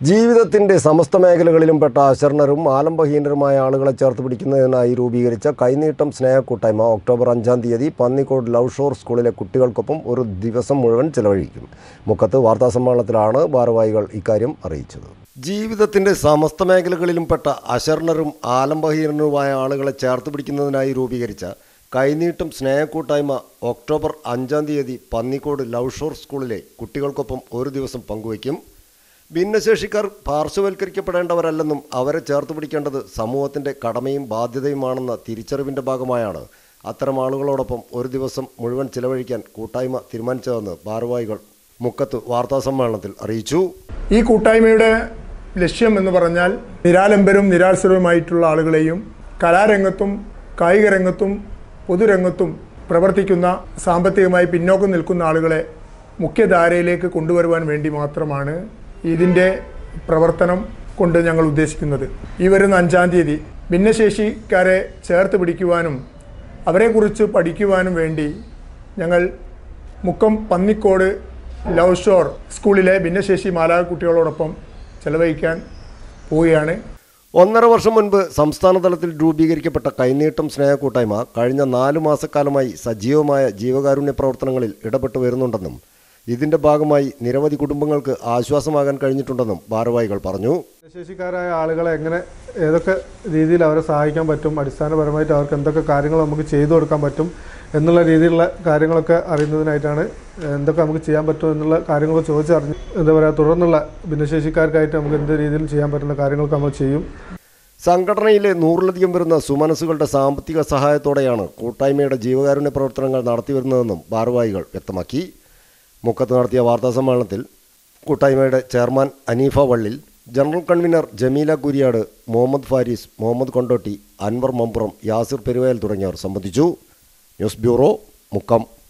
ജീവിതത്തിന്റെ സമസ്ത മേഖലകളിലും പെട്ട അശരണരും ആലംബഹീനരുമായ ആളുകളെ ചേർത്ത് പിടിക്കുന്നതിനായി രൂപീകരിച്ച കൈനീട്ടം സ്നേഹക്കൂട്ടായ്മ ഒക്ടോബർ അഞ്ചാം തീയതി പന്നിക്കോട് ലവ് ഷോർ സ്കൂളിലെ കുട്ടികൾക്കൊപ്പം ഒരു ദിവസം മുഴുവൻ ചെലവഴിക്കും മുക്കത്ത് വാർത്താസമ്മേളനത്തിലാണ് ഭാരവാഹികൾ ഇക്കാര്യം അറിയിച്ചത് ജീവിതത്തിന്റെ സമസ്ത മേഖലകളിലും പെട്ട അശരണരും ആലംബഹീനരുമായ ആളുകളെ ചേർത്ത് പിടിക്കുന്നതിനായി രൂപീകരിച്ച കൈനീട്ടം സ്നേഹക്കൂട്ടായ്മ ഒക്ടോബർ അഞ്ചാം തീയതി പന്നിക്കോട് ലവ് ഷോർ സ്കൂളിലെ കുട്ടികൾക്കൊപ്പം ഒരു ദിവസം പങ്കുവയ്ക്കും ഭിന്നശേഷിക്കാർ പാർശ്വവൽക്കരിക്കപ്പെടേണ്ടവരല്ലെന്നും അവരെ ചേർത്ത് പിടിക്കേണ്ടത് സമൂഹത്തിൻ്റെ കടമയും ബാധ്യതയുമാണെന്ന തിരിച്ചറിവിൻ്റെ ഭാഗമായാണ് അത്തരം ആളുകളോടൊപ്പം ഒരു ദിവസം മുഴുവൻ ചിലവഴിക്കാൻ കൂട്ടായ്മ തീരുമാനിച്ചതെന്ന് ഭാരവാഹികൾ മുക്കത്ത് വാർത്താസമ്മേളനത്തിൽ അറിയിച്ചു ഈ കൂട്ടായ്മയുടെ ലക്ഷ്യം എന്ന് പറഞ്ഞാൽ നിരാലംബരും നിരാശ്രവുമായിട്ടുള്ള ആളുകളെയും കലാരംഗത്തും കായിക രംഗത്തും പൊതുരംഗത്തും പ്രവർത്തിക്കുന്ന സാമ്പത്തികമായി പിന്നോക്കം നിൽക്കുന്ന ആളുകളെ മുഖ്യധാരയിലേക്ക് കൊണ്ടുവരുവാൻ വേണ്ടി മാത്രമാണ് ഇതിൻ്റെ പ്രവർത്തനം കൊണ്ട് ഞങ്ങൾ ഉദ്ദേശിക്കുന്നത് ഈ വരുന്ന അഞ്ചാം തീയതി ഭിന്നശേഷിക്കാരെ ചേർത്ത് പിടിക്കുവാനും അവരെക്കുറിച്ച് പഠിക്കുവാനും വേണ്ടി ഞങ്ങൾ മുക്കം പന്നിക്കോട് ലവ് ഷോർ സ്കൂളിലെ ഭിന്നശേഷി മാലാക കുട്ടികളോടൊപ്പം ചെലവഴിക്കാൻ പോവുകയാണ് ഒന്നര വർഷം മുൻപ് സംസ്ഥാന തലത്തിൽ രൂപീകരിക്കപ്പെട്ട കൈനീട്ടം സ്നേഹക്കൂട്ടായ്മ കഴിഞ്ഞ നാലു മാസക്കാലമായി സജീവമായ ജീവകാരുണ്യ പ്രവർത്തനങ്ങളിൽ ഇടപെട്ടു വരുന്നുണ്ടെന്നും ഇതിന്റെ ഭാഗമായി നിരവധി കുടുംബങ്ങൾക്ക് ആശ്വാസമാകാൻ കഴിഞ്ഞിട്ടുണ്ടെന്നും ഭാരവാഹികൾ പറഞ്ഞു ഭിന്നശേഷിക്കാരായ ആളുകളെ എങ്ങനെ ഏതൊക്കെ രീതിയിൽ അവരെ സഹായിക്കാൻ പറ്റും അടിസ്ഥാനപരമായിട്ട് അവർക്ക് എന്തൊക്കെ കാര്യങ്ങൾ നമുക്ക് ചെയ്തു കൊടുക്കാൻ പറ്റും എന്നുള്ള രീതിയിലുള്ള കാര്യങ്ങളൊക്കെ അറിയുന്നതിനായിട്ടാണ് എന്തൊക്കെ നമുക്ക് ചെയ്യാൻ പറ്റും എന്നുള്ള കാര്യങ്ങളൊക്കെ ചോദിച്ചറിഞ്ഞ് എന്താ പറയുക തുടർന്നുള്ള ഭിന്നശേഷിക്കാർക്കായിട്ട് നമുക്ക് എന്ത് രീതിയിൽ ചെയ്യാൻ പറ്റുന്ന കാര്യങ്ങളൊക്കെ നമ്മൾ ചെയ്യും സംഘടനയിലെ നൂറിലധികം വരുന്ന സുമനസ്സുകളുടെ സാമ്പത്തിക സഹായത്തോടെയാണ് കൂട്ടായ്മയുടെ ജീവകാരുണ്യ പ്രവർത്തനങ്ങൾ നടത്തിവരുന്നതെന്നും ഭാരവാഹികൾ വ്യക്തമാക്കി മുക്കത്ത് നടത്തിയ വാർത്താസമ്മേളനത്തിൽ കൂട്ടായ്മയുടെ ചെയർമാൻ അനീഫ വള്ളിൽ ജനറൽ കൺവീനർ ജമീല കുരിയാട് മുഹമ്മദ് ഫാരിസ് മുഹമ്മദ് കൊണ്ടോട്ടി അൻവർ മമ്പുറം യാസിർ പെരുവയൽ തുടങ്ങിയവർ സംബന്ധിച്ചു ന്യൂസ് ബ്യൂറോ മുക്കം